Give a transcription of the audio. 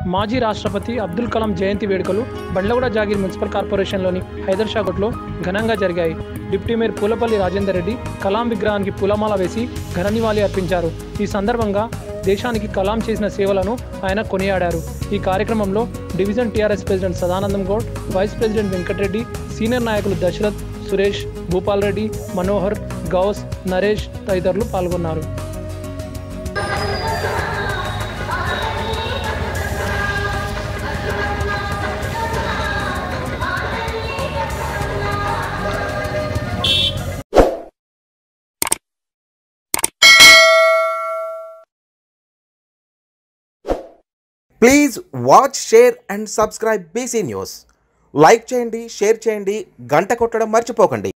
మాజీ రాష్ట్రపతి అబ్దుల్ కలాం జయంతి వేడుకలు బండ్లగూడ జాగీర్ మున్సిపల్ కార్పొరేషన్లోని హైదర్షాగోట్లో ఘనంగా జరిగాయి డిప్యూటీ మేయర్ పూలపల్లి రాజేందర్ రెడ్డి కలాం విగ్రహానికి పూలమాల వేసి ఘన నివాళి అర్పించారు ఈ సందర్భంగా దేశానికి కలాం చేసిన సేవలను ఆయన కొనియాడారు ఈ కార్యక్రమంలో division TRS president Sadanandam Goud vice president Venkatareddy senior నాయకులు దశరథ్ సురేష్ భూపాల్ రెడ్డి మనోహర్ గౌస్ నరేష్ తదితరులు పాల్గొన్నారు please watch share and subscribe BC news like చేయండి షేర్ చేయండి గంట కొట్టడం మర్చిపోకండి